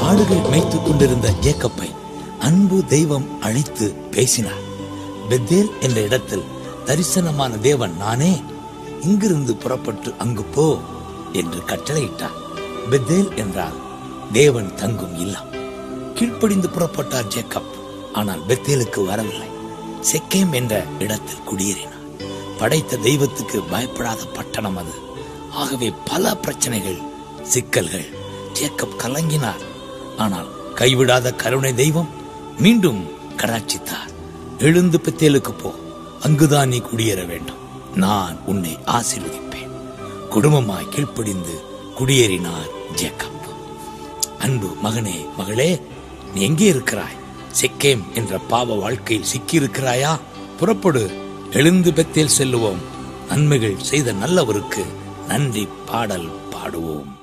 ஆடுகள் மேய்த்துக் கொண்டிருந்த ஜேக்கப்பை அன்பு தெய்வம் அழைத்து பேசினார் பெத்தேல் என்ற இடத்தில் தரிசனமான தேவன் நானே இங்கிருந்து புறப்பட்டு அங்கு போ என்று கட்டளையிட்டார் பெத்தேல் என்றால் தேவன் தங்கும் இல்லம் கீழ்ப்படிந்து புறப்பட்டார் ஜேக்கப் ஆனால் பெத்தேலுக்கு வரவில்லை செக்கேம் என்ற இடத்தில் குடியேறினார் படைத்த தெய்வத்துக்கு பயப்படாத பட்டணம் அது ஆகவே பல பிரச்சனைகள் சிக்கல்கள் ஜேக்கப் கலங்கினார் ஆனால் கைவிடாத கருணை தெய்வம் மீண்டும் கடாட்சித்தார் எழுந்து பெத்தேலுக்கு போ அங்குதான் நீ குடியேற வேண்டும் நான் உன்னை ஆசீர்வதிப்பேன் குடும்பமாய் கீழ்ப்படிந்து குடியேறினார் ஜேக்கப் அன்பு மகனே மகளே நீ எங்கே இருக்கிறாய் செக்கேம் என்ற பாவ வாழ்க்கையில் சிக்கியிருக்கிறாயா புறப்படு எழுந்து பெத்தேல் செல்லுவோம் நன்மைகள் செய்த நல்லவருக்கு நன்றி பாடல் பாடுவோம்